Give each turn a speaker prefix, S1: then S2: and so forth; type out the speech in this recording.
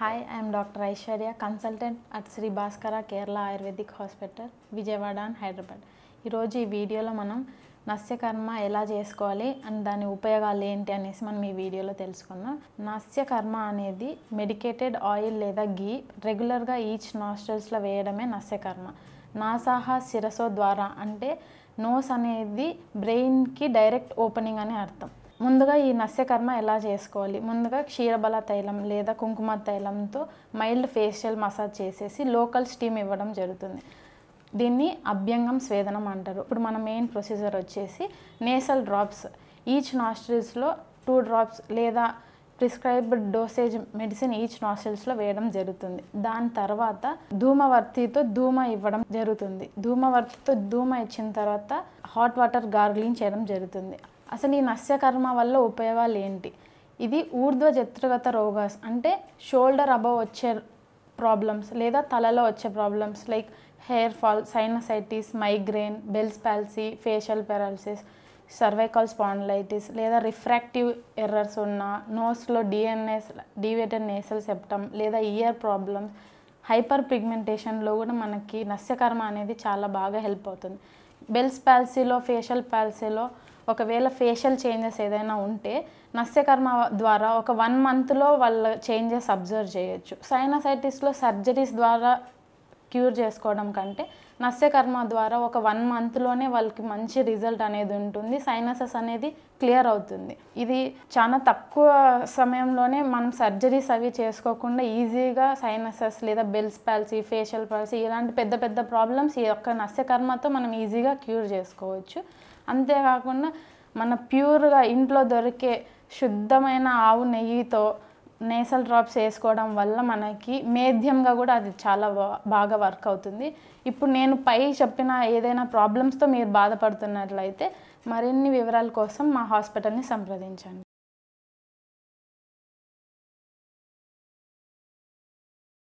S1: hi I'm doctor Aishwarya consultant at Shri Bhaskara Kerala ayurvedic hospital Vijayawada and Hyderabad ఈరోజు ఈ వీడియోలో మనం నస్యకర్మ ఎలా చేసుకోవాలి అండ్ దాని ఉపయోగాలు ఏంటి అనేసి మనం ఈ వీడియోలో తెలుసుకుందాం నస్యకర్మ అనేది మెడికేటెడ్ ఆయిల్ లేదా గీ రెగ్యులర్గా ఈచ్ నాస్ట్రల్స్లో వేయడమే నస్యకర్మ నాసాహ శిరసో ద్వారా అంటే నోస్ అనేది బ్రెయిన్కి డైరెక్ట్ ఓపెనింగ్ అని అర్థం ముందుగా ఈ నస్యకర్మ ఎలా చేసుకోవాలి ముందుగా క్షీరబల తైలం లేదా కుంకుమ తైలంతో మైల్డ్ ఫేషియల్ మసాజ్ చేసేసి లోకల్ స్టీమ్ ఇవ్వడం జరుగుతుంది దీన్ని అభ్యంగం స్వేదనం అంటారు ఇప్పుడు మన మెయిన్ ప్రొసీజర్ వచ్చేసి నేసల్ డ్రాప్స్ ఈచ్ నాస్ట్రిల్స్లో టూ డ్రాప్స్ లేదా ప్రిస్క్రైబ్డ్ డోసేజ్ మెడిసిన్ ఈచ్ నాస్ట్రిల్స్లో వేయడం జరుగుతుంది దాని తర్వాత ధూమవర్తితో ధూమ ఇవ్వడం జరుగుతుంది ధూమవర్తితో ధూమ ఇచ్చిన తర్వాత హాట్ వాటర్ గార్గ్లింగ్ చేయడం జరుగుతుంది అసలు ఈ నస్యకర్మ వల్ల ఉపయోగాలు ఏంటి ఇది ఊర్ధ్వ జత్రుగత రోగాస్ అంటే షోల్డర్ అబవ్ వచ్చే ప్రాబ్లమ్స్ లేదా తలలో వచ్చే problems like hair fall sinusitis migraine bell's palsy facial paralysis cervical spondylitis లేదా రిఫ్రాక్టివ్ ఎర్రర్స్ ఉన్న నోస్లో డిఎన్ఎస్ డివేటెడ్ నేసల్ సెప్టమ్ లేదా ఇయర్ ప్రాబ్లమ్స్ హైపర్ పిగ్మెంటేషన్లో కూడా మనకి నస్యకర్మ అనేది చాలా బాగా హెల్ప్ అవుతుంది బెల్స్ పాల్సీలో ఫేషియల్ పాల్సీలో ఒకవేళ ఫేషియల్ చేంజెస్ ఏదైనా ఉంటే నస్యకర్మ ద్వారా ఒక వన్ మంత్లో వాళ్ళ చేంజెస్ అబ్జర్వ్ చేయొచ్చు సైనసైటిస్లో సర్జరీస్ ద్వారా క్యూర్ చేసుకోవడం కంటే నస్యకర్మ ద్వారా ఒక వన్ మంత్లోనే వాళ్ళకి మంచి రిజల్ట్ అనేది ఉంటుంది సైనసెస్ అనేది క్లియర్ అవుతుంది ఇది చాలా తక్కువ సమయంలోనే మనం సర్జరీస్ అవి చేసుకోకుండా ఈజీగా సైనసెస్ లేదా బెల్స్ పాల్సీ ఫేషియల్ పాల్సీ ఇలాంటి పెద్ద పెద్ద ప్రాబ్లమ్స్ ఈ యొక్క నస్యకర్మతో మనం ఈజీగా క్యూర్ చేసుకోవచ్చు అంతేకాకుండా మన ప్యూర్గా ఇంట్లో దొరికే శుద్ధమైన ఆవు నెయ్యితో నేసల్ డ్రాప్స్ వేసుకోవడం వల్ల మనకి మేధ్యంగా కూడా అది చాలా బా- బాగా వర్క్ అవుతుంది ఇప్పుడు నేను పై చెప్పిన ఏదైనా ప్రాబ్లమ్స్తో మీరు బాధపడుతున్నట్లయితే మరిన్ని వివరాల కోసం మా హాస్పిటల్ని సంప్రదించండి